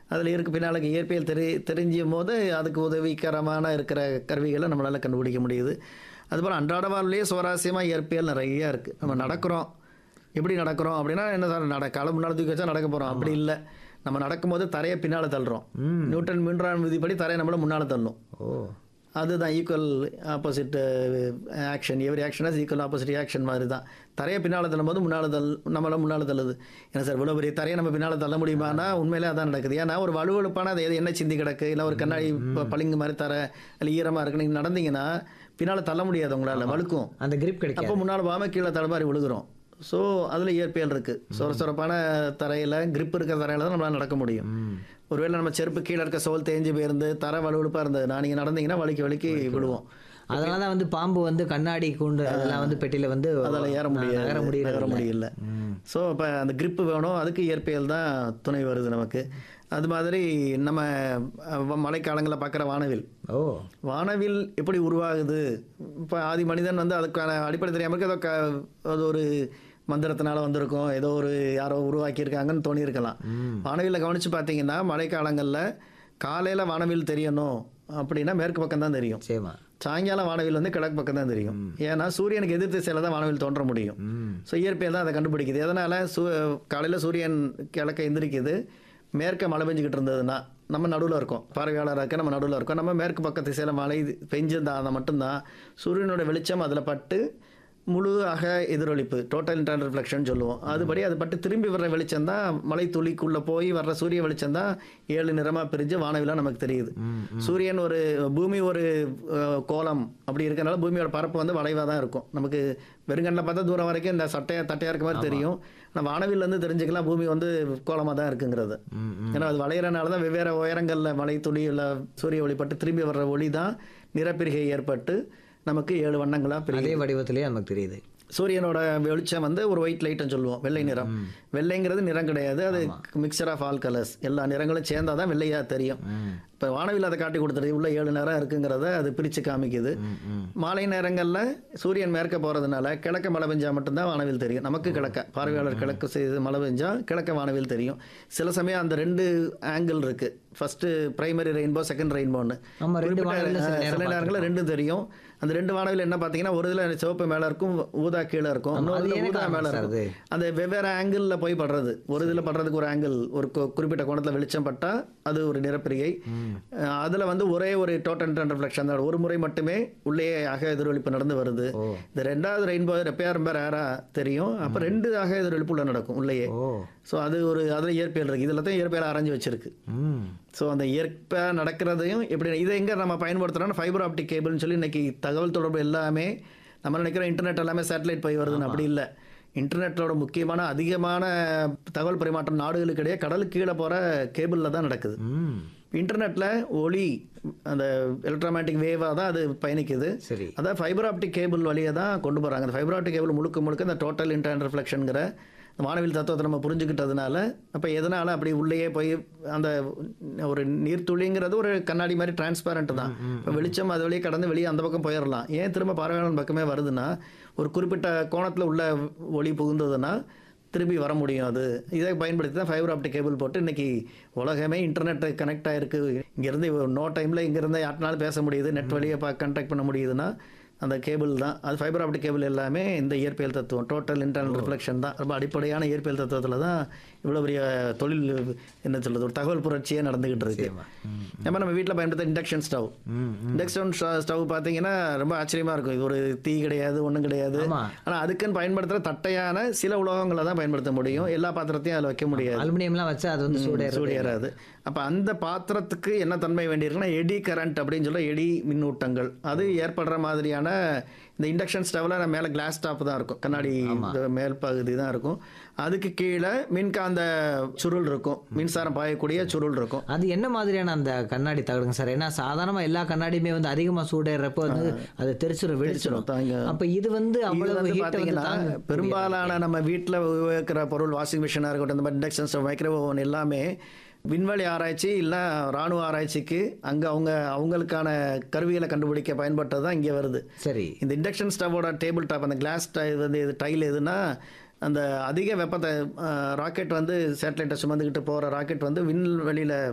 அதில் இருக்க பின்னால் இயற்பியல் தெரி தெரிஞ்சும் போது அதுக்கு உதவிகரமான இருக்கிற கருவிகளை நம்மளால் கண்டுபிடிக்க முடியுது அதுபோல் அன்றாட வாழ்விலேயே சுவாரஸ்யமாக இயற்பியல் நிறையா இருக்குது நம்ம நடக்கிறோம் எப்படி நடக்கிறோம் அப்படின்னா என்ன சார் நட காலை முன்னால் தூக்கி வச்சா நடக்க போகிறோம் அப்படி இல்லை நம்ம நடக்கும்போது தரையை பின்னால் தள்ளுறோம் நியூட்டன் மூன்றாம் விதிப்படி தரையை நம்மள முன்னால் தள்ளும் ஓ அதுதான் equal opposite action every action is equal opposite action மாதிரி தான் தரையை பின்னால் தள்ளும்போது முன்னால் தள் நம்மள முன்னால் தள்ளுது ஏன்னா சார் இவ்வளோ பெரிய தரையை நம்ம பின்னால் தள்ள முடியுமானா உண்மையிலே அதான் நடக்குது ஏன்னா ஒரு வலுவழுப்பான அது எது என்ன சிந்தி கிடக்கு இல்லை ஒரு கண்ணாடி ப- பளிங்கு மாதிரி தர இல்லை ஈரமாக இருக்கு நீங்கள் நடந்தீங்கன்னா பின்னால் தள்ள முடியாது உங்களால் வழுக்கும் அந்த கிரிப் கிடைக்காது அப்போ முன்னால் போகாமல் கீழே தடுமாறி விழுகிறோம் ஸோ அதில் இயற்பியல் இருக்குது சொர சொரப்பான தரையில் grip இருக்கிற தரையில் தான் நம்மளால் நடக்க முடியும் ஒருவேளை நம்ம செருப்பு கீழே இருக்க சோல் தேஞ்சு போயிருந்து தரை வலுவழுப்பாக இருந்தது நான் நீங்கள் நடந்தீங்கன்னா வலிக்கு வலிக்கு விடுவோம் அதனால தான் வந்து பாம்பு வந்து கண்ணாடி கூண்டு அதெல்லாம் வந்து பெட்டியில வந்து அதில் ஏற முடியாது நகர முடியல நகர முடியல ஸோ இப்போ அந்த grip வேணும் அதுக்கு இயற்பியல் தான் துணை வருது நமக்கு அது மாதிரி நம்ம அஹ், மழைக்காலங்களில் பார்க்குற வானவில் ஓ வானவில் எப்படி உருவாகுது இப்போ ஆதி மனிதன் வந்து அதுக்கான அடிப்படை தெரியாமல் இருக்கு ஏதோ க அது ஒரு மந்திரத்தினால வந்திருக்கும் ஏதோ ஒரு யாரோ உருவாக்கியிருக்காங்கன்னு தோணியிருக்கலாம் வானவில்ல கவனித்து பார்த்தீங்கன்னா மழைக்காலங்களில் காலையில் வானவில் தெரியணும் அப்படின்னா மேற்கு பக்கம் தான் தெரியும் சரிம்மா சாயங்காலம் வானவில் வந்து கிழக்கு பக்கம் தான் தெரியும் ஏன்னா சூரியனுக்கு எதிர் திசையில் தான் வானவில் தோன்ற முடியும் ஸோ இயற்பியல் தான் அதை கண்டுபிடிக்குது எதனால் சூ காலையில் சூரியன் கிழக்க எந்திரிக்குது மேற்க மழை பெஞ்சுக்கிட்டு இருந்ததுன்னா நம்ம நடுவில் இருக்கோம் பார்வையாளராக இருக்க நம்ம நடுவில் இருக்கோம் நம்ம மேற்கு பக்க திசையில் மழை பெஞ்சிருந்தா மட்டும்தான் சூரியனோட வெளிச்சம் அதில் பட்டு முழு அக எதிரொலிப்பு டோட்டல் இன்டர் ரிஃப்ளெக்ஷன் சொல்லுவோம் அதுபடி அது பட்டு திரும்பி வர்ற வெளிச்சம் தான் மலை துளிக்குள்ளே போய் வர்ற சூரிய வெளிச்சம் தான் ஏழு நிறமாக பிரிஞ்சு வானவிலாம் நமக்கு தெரியுது சூரியன் ஒரு பூமி ஒரு அஹ், கோலம் அப்படி இருக்கறனால பூமியோட பரப்பு வந்து வளைவாக தான் இருக்கும் நமக்கு வெறுங்கண்ணில் பார்த்தா தூரம் வரைக்கும் இந்த சட்டையா தட்டையாக இருக்க மாதிரி தெரியும் ஆனால் வானவில் வந்து தெரிஞ்சுக்கலாம் பூமி வந்து கோலமாக தான் இருக்குங்கிறது ஏன்னா அது வளையிறனால தான் வெவ்வேறு உயரங்களில் மலை துளி இல்லை சூரிய ஒளிப்பட்டு திரும்பி வர்ற ஒளி தான் நிறப்பிரிகை ஏற்பட்டு நமக்கு ஏழு வண்ணங்களாக பிரியும் அதே வடிவத்திலேயே நமக்கு தெரியுது சூரியனோட வெளிச்சம் வந்து ஒரு ஒயிட் லைட்னு சொல்லுவோம் வெள்ளை நிறம் வெள்ளைங்கிறது நிறம் கிடையாது அது மிக்சர் ஆஃப் ஆல் கலர்ஸ் எல்லா நிறங்களும் சேர்ந்தாதான் தான் வெள்ளையாக தெரியும் இப்போ வானவில் அதை காட்டி கொடுத்துருது உள்ள ஏழு நிறம் இருக்குங்கிறத அது பிரித்து காமிக்குது மாலை நேரங்களில் சூரியன் மேற்க போகிறதுனால கிழக்க மழை பெஞ்சா மட்டும்தான் வானவில் தெரியும் நமக்கு கிழக்க பார்வையாளர் கிழக்கு செய்து மழை பெஞ்சா கிழக்க வானவில் தெரியும் சில சமயம் அந்த ரெண்டு ஆங்கிள் இருக்கு ஃபர்ஸ்ட் பிரைமரி ரெயின்போ செகண்ட் ரெயின்போன்னு ஆமா, ரெண்டு வானவில்ல சில நேரம் சில நேரங்களில் ரெண்டும் தெரியும் அந்த ரெண்டு வானவில் என்ன பார்த்தீங்கன்னா ஒரு இதில் சிவப்பு மேலே இருக்கும் ஊதா கீழே இருக்கும் ஆமா, அது இன்னொரு ஏன் ஊதா காரணம் மேலே சார் இருக்கும் அது? அந்த வெவ்வேறு ஆங்கிளில் போய் படுறது ஒரு இதில் படுறதுக்கு ஒரு ஆங்கிள் ஒரு கு- குறிப்பிட்ட கோணத்தில் வெளிச்சம் பட்டால் அது ஒரு நிறப்பிரிகை அதில் வந்து ஒரே ஒரு டோட்டல் ரிஃப்ளெக்ஷன் தான் ஒரு முறை மட்டுமே உள்ளே அக எதிரொலிப்பு நடந்து வருது இந்த ரெண்டாவது ரெயின்போ ரெப்பையா ரொம்ப ரேராக தெரியும் அப்போ ரெண்டு அக எதிரொலிப்பு உள்ள நடக்கும் உள்ளேயே ஓ ஸோ அது ஒரு அதில் இயற்பியல் இருக்குது இதில் தான் இயற்பியல் அரைஞ்சு வச்சிருக்கு ம் ஸோ அந்த இயற்கையாக நடக்கிறதையும் எப்படி இதை எங்கே நம்ம பயன்படுத்துகிறோம்னா ஃபைபர் ஆப்டிக் கேபிள்னு சொல்லி இன்னைக்கு தகவல் தொடர்பு எல்லாமே நம்ம நினைக்கிறோம் இன்டர்நெட் எல்லாமே சேட்டலைட் போய் வருதுன்னு அப்படி இல்லை இன்டர்நெட்டோட முக்கியமான அதிகமான தகவல் பரிமாற்றம் நாடுகளுக்கு இடையே கடலுக்கு கீழே போகிற கேபிளில் தான் நடக்குது ம் இன்டர்நெட்டில் ஒளி அந்த எலக்ட்ரோமேட்டிக் வேவாக தான் அது பயணிக்குது சரி அதான் ஃபைபர் ஆப்டிக் கேபிள் வழியை தான் கொண்டு போகிறாங்க அந்த ஃபைபர் ஆப்டிக் கேபிள் முழுக்க முழுக்க இந்த டோட்டல் இன்டர்னல் ரிஃப்ளெக்ஷனுங்கிற வானவில் தத்துவத்தை நம்ம புரிஞ்சுக்கிட்டதுனால அப்போ எதனால் அப்படி உள்ளேயே போய் அந்த ஒரு நீர்த்துளிங்கிறது ஒரு கண்ணாடி மாதிரி டிரான்ஸ்பேரண்ட் தான் இப்போ வெளிச்சம் அது வழியே கடந்து வெளியே அந்த பக்கம் போயிடலாம் ஏன் திரும்ப பார்வையாளன் பக்கமே வருதுன்னா ஒரு குறிப்பிட்ட கோணத்தில் உள்ள ஒளி புகுந்ததுன்னா திரும்பி வர முடியும் அது இதை பயன்படுத்தி தான் ஃபைபர் ஆப்டிக் கேபிள் போட்டு இன்னைக்கு உலகமே இன்டர்நெட் கனெக்ட் ஆயிருக்கு இங்கேருந்து நோ டைமில் இங்கேருந்து யார்ட்னாலும் பேச முடியுது நெட் வழியை பா கனெக்ட் பண்ண முடியுதுன்னா அந்த கேபிள் தான் அது ஃபைபர் ஆப்டிக் கேபிள் எல்லாமே இந்த இயற்பியல் தத்துவம் டோட்டல் இன்டர்னல் ரிஃப்ளெக்ஷன் தான் ரொம்ப அடிப்படையான இயற்பியல் தத்துவத்தில் தான் இவ்வளோ பெரிய தொழில் என்ன சொல்றது ஒரு தகவல் புரட்சியே நடந்துகிட்டு இருக்கு நம்ம நம்ம வீட்டில் பயன்படுத்த இண்டக்ஷன் ஸ்டவ் இண்டக்ஷன் ஸ்டவ் பார்த்தீங்கன்னா ரொம்ப ஆச்சரியமாக இருக்கும் இது ஒரு தீ கிடையாது ஒன்றும் கிடையாது ஆமா. ஆனால் அதுக்குன்னு பயன்படுத்துகிற தட்டையான சில உலோகங்களை தான் பயன்படுத்த முடியும் எல்லா பாத்திரத்தையும் அதில் வைக்க முடியாது அலுமினியம்லாம் வச்சா அது வந்து சூடே சூடேறாது அப்போ அந்த பாத்திரத்துக்கு என்ன தன்மை வேண்டியிருக்குன்னா எடி கரண்ட் அப்படின்னு சொல்ல எடி மின்னூட்டங்கள் அது ஏற்படுற மாதிரியான இந்த இண்டக்ஷன் ஸ்டவ்ல மேலே கிளாஸ் டாப் தான் இருக்கும் கண்ணாடி இந்த மேல் பகுதி தான் இருக்கும் அதுக்கு கீழே மின்காந்த சுருள் இருக்கும் மின்சாரம் பாயக்கூடிய சுருள் இருக்கும் அது என்ன மாதிரியான அந்த கண்ணாடி தகடுங்க சார் ஏன்னா சாதாரணமா எல்லா கண்ணாடியுமே வந்து அதிகமா சூடேறப்போ வந்து அது தெரிச்சிடும் வெடிச்சிடும் தாங்க அப்ப இது வந்து இது அவ்வளவு வந்து ஹீட்டை வந்து பார்த்தீங்கன்னா தாங்க பெரும்பாலான நம்ம வீட்டில் உபயோகிக்கிற பொருள் வாஷிங் மிஷினாக இருக்கட்டும் இந்த மாதிரி இண்டக்ஷன் ஸ்டவ் மைக்ரோவேவ் ஓவன் எல்லாமே விண்வெளி ஆராய்ச்சி இல்லை ராணுவ ஆராய்ச்சிக்கு அங்கே அவங்க அவங்களுக்கான கருவிகளை கண்டுபிடிக்க பயன்பட்டது தான் இங்கே வருது சரி இந்த இண்டக்ஷன் ஸ்டவோட டேபிள் டாப் அந்த கிளாஸ் வந்து இது டைல் எதுனா அந்த அதிக வெப்பத்தை ராக்கெட் வந்து சேட்டலைட்டை சுமந்துக்கிட்டு போகிற ராக்கெட் வந்து விண்வெளியில்